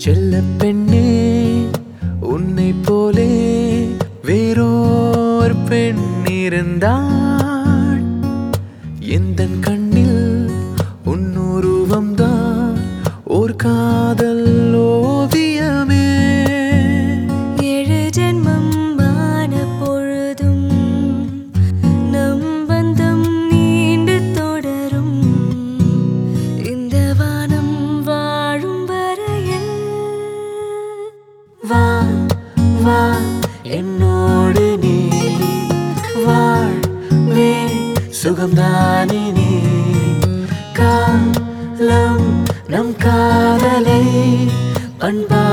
செல்ல பெண்ணே உன்னை போலே வேறோர் பெண் இருந்தாள் எந்த கண்ணில் உன்னுருவம்தான் ஓர் காதல் ஓவியமே ஏழு ஜென்மம் ஆன பொழுதும் நம் பந்தம் நீண்டு தொடரும் இந்த வானம் வாழும் வரையில் வா வா என்னோடு நீ வாழ்வே சுகம்தானே நீ காலம் நம் காதலை அன்பா